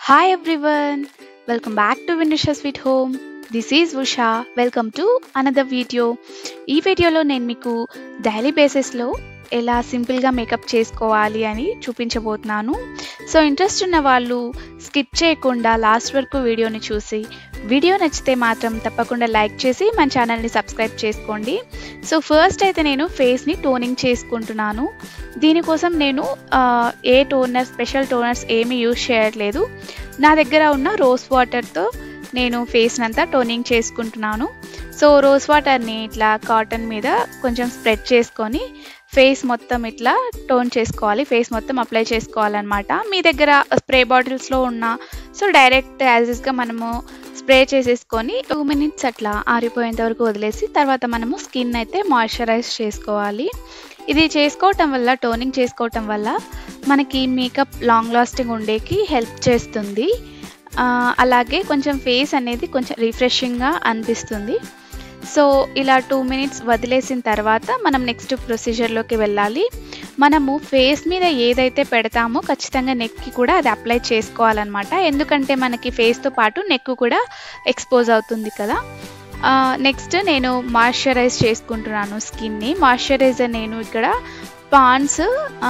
Hi everyone, welcome back to Windusha Sweet Home. This is Usha welcome to another video ఈ వీడియోలో నేను మీకు daily బేసిస్లో ఎలా సింపుల్గా మేకప్ చేసుకోవాలి అని చూపించబోతున్నాను సో ఇంట్రెస్ట్ ఉన్న వాళ్ళు స్కిప్ చేయకుండా లాస్ట్ వరకు వీడియోని చూసి వీడియో నచ్చితే మాత్రం తప్పకుండా లైక్ చేసి మన ఛానల్ని సబ్స్క్రైబ్ చేసుకోండి సో ఫస్ట్ అయితే నేను ఫేస్ని టోనింగ్ చేసుకుంటున్నాను దీనికోసం నేను ఆ, ఏ టోనర్ స్పెషల్ టోనర్స్ ఏమీ యూజ్ చేయట్లేదు నా దగ్గర ఉన్న రోజ్ వాటర్తో నేను ఫేస్ అంతా టోనింగ్ చేసుకుంటున్నాను సో రోజ్ వాటర్ని ఇట్లా కాటన్ మీద కొంచెం స్ప్రెడ్ చేసుకొని ఫేస్ మొత్తం ఇట్లా టోన్ చేసుకోవాలి ఫేస్ మొత్తం అప్లై చేసుకోవాలన్నమాట మీ దగ్గర స్ప్రే బాటిల్స్లో ఉన్న సో డైరెక్ట్ యాజిస్గా మనము స్ప్రే చేసేసుకొని టూ మినిట్స్ అట్లా ఆరిపోయేంత వరకు వదిలేసి తర్వాత మనము స్కిన్ అయితే మాయిశ్చరైజ్ చేసుకోవాలి ఇది చేసుకోవటం వల్ల టోనింగ్ చేసుకోవటం వల్ల మనకి మేకప్ లాంగ్ లాస్టింగ్ ఉండేకి హెల్ప్ చేస్తుంది ఆ, అలాగే కొంచెం ఫేస్ అనేది కొంచెం రిఫ్రెషింగ్గా అనిపిస్తుంది సో ఇలా టూ మినిట్స్ వదిలేసిన తర్వాత మనం నెక్స్ట్ ప్రొసీజర్లోకి వెళ్ళాలి మనము ఫేస్ మీద ఏదైతే పెడతామో ఖచ్చితంగా నెక్కి కూడా అది అప్లై చేసుకోవాలన్నమాట ఎందుకంటే మనకి ఫేస్తో పాటు నెక్ కూడా ఎక్స్పోజ్ అవుతుంది కదా నెక్స్ట్ నేను మాయిశ్చరైజ్ చేసుకుంటున్నాను స్కిన్ని మాయిశ్చరైజర్ నేను ఇక్కడ Pond's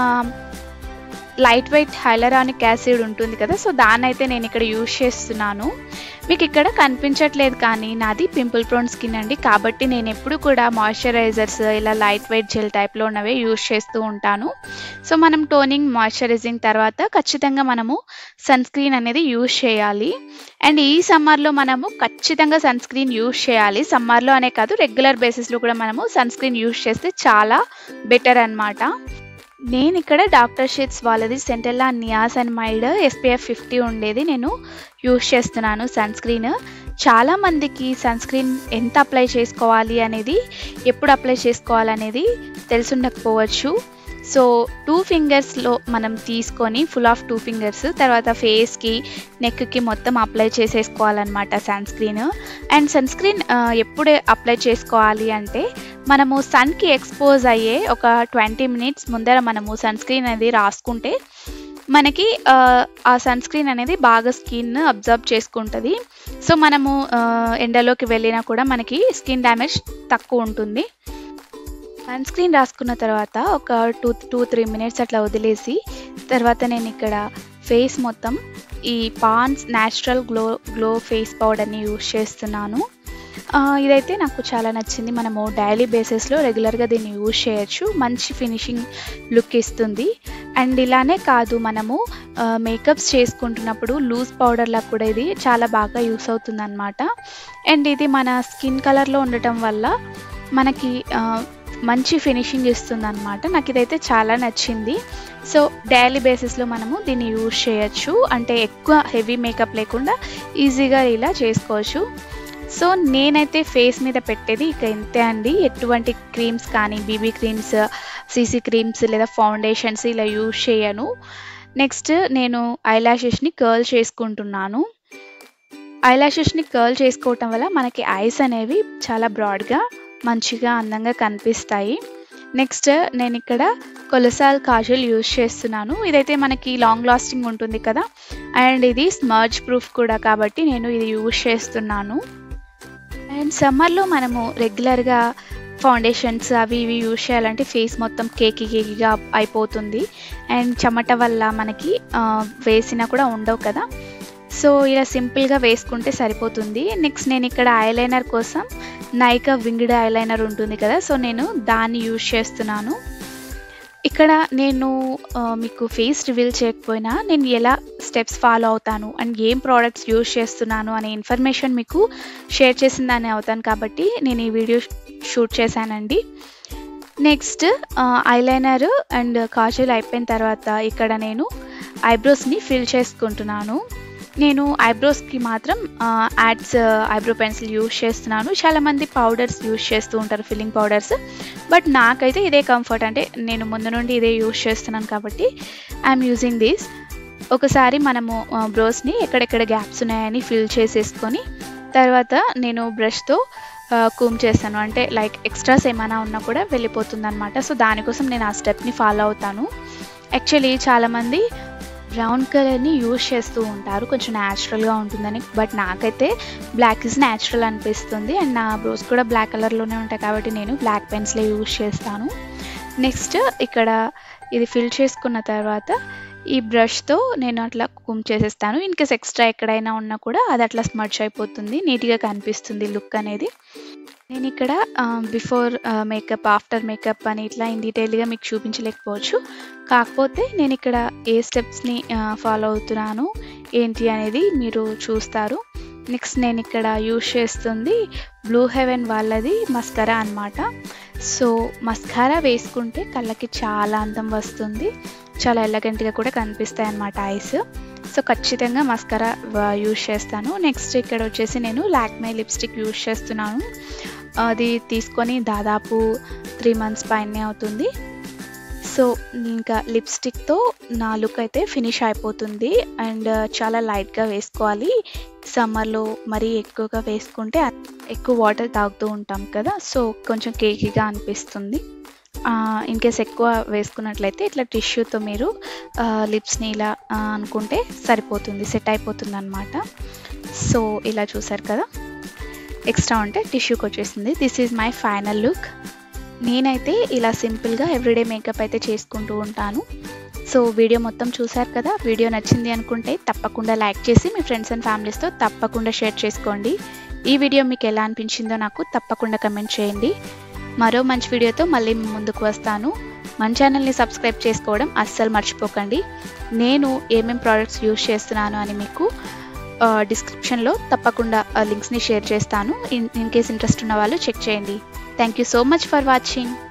light weight hyaluronic acid ఉంటుంది కదా సో దాన్ని అయితే నేను ఇక్కడ యూజ్ చేస్తున్నాను మీకు ఇక్కడ కనిపించట్లేదు కానీ నాది పింపుల్ ప్రోన్ స్కిన్ అండి కాబట్టి నేను ఎప్పుడు కూడా మాయిశ్చరైజర్స్ ఇలా లైట్ వెయిట్ జెల్ టైప్లో ఉన్నవే యూజ్ చేస్తూ ఉంటాను సో మనం టోనింగ్ మాయిశ్చరైజింగ్ తర్వాత ఖచ్చితంగా మనము సన్ స్క్రీన్ అనేది యూజ్ చేయాలి అండ్ ఈ సమ్మర్లో మనము ఖచ్చితంగా సన్ స్క్రీన్ యూజ్ చేయాలి సమ్మర్లో అనే కాదు రెగ్యులర్ బేసిస్లో కూడా మనము సన్ స్క్రీన్ యూజ్ చేస్తే చాలా బెటర్ అన్నమాట నేను ఇక్కడ డాక్టర్ షీట్స్ వాళ్ళది సెంటెల్లా నియాస్ అండ్ మైల్డ్ ఎస్పీఎఫ్ ఫిఫ్టీ ఉండేది నేను యూస్ చేస్తున్నాను సన్ స్క్రీన్ చాలా మందికి సన్ స్క్రీన్ ఎంత అప్లై చేసుకోవాలి అనేది ఎప్పుడు అప్లై చేసుకోవాలనేది తెలిసుండకపోవచ్చు సో టూ ఫింగర్స్లో మనం తీసుకొని ఫుల్ ఆఫ్ టూ ఫింగర్స్ తర్వాత ఫేస్కి నెక్కి మొత్తం అప్లై చేసేసుకోవాలన్నమాట sun screen and sun screen ఎప్పుడు అప్లై చేసుకోవాలి అంటే మనము సన్కి ఎక్స్పోజ్ అయ్యే ఒక ట్వంటీ మినిట్స్ ముందర మనము సన్ స్క్రీన్ అనేది రాసుకుంటే మనకి ఆ, ఆ సన్ స్క్రీన్ అనేది బాగా స్కిన్ అబ్జర్వ్ చేసుకుంటుంది సో మనము ఆ, ఎండలోకి వెళ్ళినా కూడా మనకి స్కిన్ డ్యామేజ్ తక్కువ ఉంటుంది సన్ స్క్రీన్ రాసుకున్న తర్వాత ఒక టూ టూ త్రీ మినిట్స్ అట్లా వదిలేసి తర్వాత నేను ఇక్కడ ఫేస్ మొత్తం ఈ Pond's natural glow glow face పౌడర్ని యూస్ చేస్తున్నాను ఆ, ఇదైతే నాకు చాలా నచ్చింది మనము డైలీ బేసిస్లో రెగ్యులర్గా దీన్ని యూజ్ చేయొచ్చు మంచి ఫినిషింగ్ లుక్ ఇస్తుంది అండ్ ఇలానే కాదు మనము మేకప్స్ చేసుకుంటున్నప్పుడు లూజ్ పౌడర్లకు కూడా ఇది చాలా బాగా యూస్ అవుతుంది అనమాట అండ్ ఇది మన స్కిన్ కలర్లో ఉండటం వల్ల మనకి ఆ, మంచి ఫినిషింగ్ ఇస్తుంది అనమాట నాకు ఇదైతే చాలా నచ్చింది సో డైలీ బేసిస్లో మనము దీన్ని యూజ్ చేయొచ్చు అంటే ఎక్కువ హెవీ మేకప్ లేకుండా ఈజీగా ఇలా చేసుకోవచ్చు సో నేనైతే ఫేస్ మీద పెట్టేది ఇక ఇంతే అండి ఎటువంటి క్రీమ్స్ కానీ బీబీ క్రీమ్స్ సీసీ క్రీమ్స్ లేదా ఫౌండేషన్స్ ఇలా యూజ్ చేయను నెక్స్ట్ నేను ఐలాషెస్ని కర్ల్ చేసుకుంటున్నాను ఐలాషెస్ని కర్ల్ చేసుకోవటం వల్ల మనకి ఐస్ అనేవి చాలా బ్రాడ్గా మంచిగా అందంగా కనిపిస్తాయి నెక్స్ట్ నేను ఇక్కడ కొలసాల్ కాజల్ యూజ్ చేస్తున్నాను ఇదైతే మనకి లాంగ్ లాస్టింగ్ ఉంటుంది కదా అండ్ ఇది స్మర్జ్ ప్రూఫ్ కూడా కాబట్టి నేను ఇది యూజ్ చేస్తున్నాను అండ్ సమ్మర్లో మనము రెగ్యులర్గా ఫౌండేషన్స్ అవి ఇవి యూజ్ చేయాలంటే ఫేస్ మొత్తం కేకి కేకిగా అయిపోతుంది అండ్ చెమట వల్ల మనకి ఆ, వేసినా కూడా ఉండవు కదా సో ఇలా సింపుల్గా వేసుకుంటే సరిపోతుంది నెక్స్ట్ నేను ఇక్కడ ఐలైనర్ కోసం నైకా వింగ్డ్ ఐలైనర్ ఉంటుంది కదా సో నేను దాన్ని యూజ్ చేస్తున్నాను ఇక్కడ నేను ఆ, మీకు ఫేస్ రివీల్ చేయకపోయినా నేను ఎలా స్టెప్స్ ఫాలో అవుతాను అండ్ ఏం ప్రోడక్ట్స్ యూజ్ చేస్తున్నాను అనే ఇన్ఫర్మేషన్ మీకు షేర్ చేసిన దాన్ని అవుతాను కాబట్టి నేను ఈ వీడియో షూట్ చేశానండి నెక్స్ట్ ఐలైనర్ అండ్ కాజల్ అయిపోయిన తర్వాత ఇక్కడ నేను ఐబ్రోస్ని ఫిల్ చేసుకుంటున్నాను నేను ఐబ్రోస్కి మాత్రం యాడ్స్ ఐబ్రో పెన్సిల్ యూజ్ చేస్తున్నాను చాలామంది పౌడర్స్ యూజ్ చేస్తూ ఉంటారు ఫిల్లింగ్ పౌడర్స్ బట్ నాకైతే ఇదే కంఫర్ట్ అంటే నేను ముందు నుండి ఇదే యూజ్ చేస్తున్నాను కాబట్టి ఐఎమ్ యూజింగ్ దిస్ ఒకసారి మనము బ్రోస్ని ఎక్కడెక్కడ గ్యాప్స్ ఉన్నాయని ఫిల్ చేసేసుకొని తర్వాత నేను బ్రష్తో కూమ్ చేస్తాను అంటే లైక్ ఎక్స్ట్రాస్ ఏమైనా ఉన్నా కూడా వెళ్ళిపోతుంది అనమాట సో దానికోసం నేను ఆ స్టెప్ని ఫాలో అవుతాను యాక్చువల్లీ చాలామంది బ్రౌన్ కలర్ని యూజ్ చేస్తూ ఉంటారు కొంచెం న్యాచురల్గా ఉంటుందని బట్ నాకైతే బ్లాక్ ఇస్ న్యాచురల్ అనిపిస్తుంది అండ్ నా బ్రోస్ కూడా బ్లాక్ కలర్లోనే ఉంటాయి కాబట్టి నేను బ్లాక్ పెన్స్లే యూజ్ చేస్తాను నెక్స్ట్ ఇక్కడ ఇది ఫిల్ చేసుకున్న తర్వాత ఈ బ్రష్తో నేను అట్లా కుమ్ చేసేస్తాను ఇన్ కేస్ ఎక్స్ట్రా ఎక్కడైనా ఉన్నా కూడా అది అట్లా స్మర్చ్ అయిపోతుంది నీట్గా కనిపిస్తుంది లుక్ అనేది నేను ఇక్కడ బిఫోర్ మేకప్ ఆఫ్టర్ మేకప్ అని ఇట్లా ఇన్ డీటెయిల్గా మీకు చూపించలేకపోవచ్చు కాకపోతే నేను ఇక్కడ ఏ స్టెప్స్ని ఫాలో అవుతున్నాను ఏంటి అనేది మీరు చూస్తారు నెక్స్ట్ నేను ఇక్కడ యూజ్ చేస్తుంది బ్లూ హెవెన్ వాళ్ళది మస్కరా అనమాట సో మస్కారా వేసుకుంటే కళ్ళకి చాలా అందం వస్తుంది చాలా ఎల్లగంటిగా కూడా కనిపిస్తాయి అన్నమాట ఐస్ సో ఖచ్చితంగా మస్కరా యూజ్ చేస్తాను నెక్స్ట్ ఇక్కడ వచ్చేసి నేను లాక్మే లిప్స్టిక్ యూజ్ చేస్తున్నాను అది తీసుకొని దాదాపు త్రీ మంత్స్ పైనే అవుతుంది సో ఇంకా లిప్స్టిక్తో నా లుక్ అయితే ఫినిష్ అయిపోతుంది అండ్ చాలా లైట్గా వేసుకోవాలి సమ్మర్లో మరీ ఎక్కువగా వేసుకుంటే ఎక్కువ వాటర్ తాగుతూ ఉంటాం కదా సో కొంచెం కేకీగా అనిపిస్తుంది ఇన్ కేస్ ఎక్కువ వేసుకున్నట్లయితే ఇట్లా టిష్యూతో మీరు లిప్స్ని ఇలా అనుకుంటే సరిపోతుంది సెట్ అయిపోతుంది అనమాట సో ఇలా చూసారు కదా ఎక్స్ట్రా ఉంటే టిష్యూకి వచ్చేసింది this is my final look నేనైతే ఇలా సింపుల్గా ఎవ్రీడే మేకప్ అయితే చేసుకుంటూ ఉంటాను సో వీడియో మొత్తం చూసారు కదా వీడియో నచ్చింది అనుకుంటే తప్పకుండా లైక్ చేసి మీ ఫ్రెండ్స్ అండ్ ఫ్యామిలీస్తో తప్పకుండా షేర్ చేసుకోండి ఈ వీడియో మీకు ఎలా అనిపించిందో నాకు తప్పకుండా కమెంట్ చేయండి మరో మంచి వీడియోతో మళ్ళీ ముందుకు వస్తాను మన ఛానల్ని సబ్స్క్రైబ్ చేసుకోవడం అస్సలు మర్చిపోకండి నేను ఏమేం ప్రోడక్ట్స్ యూజ్ చేస్తున్నాను అని మీకు డిస్క్రిప్షన్లో తప్పకుండా లింక్స్ని షేర్ చేస్తాను ఇన్ ఇన్ కేస్ ఇంట్రెస్ట్ ఉన్న వాళ్ళు చెక్ చేయండి thank you so much for watching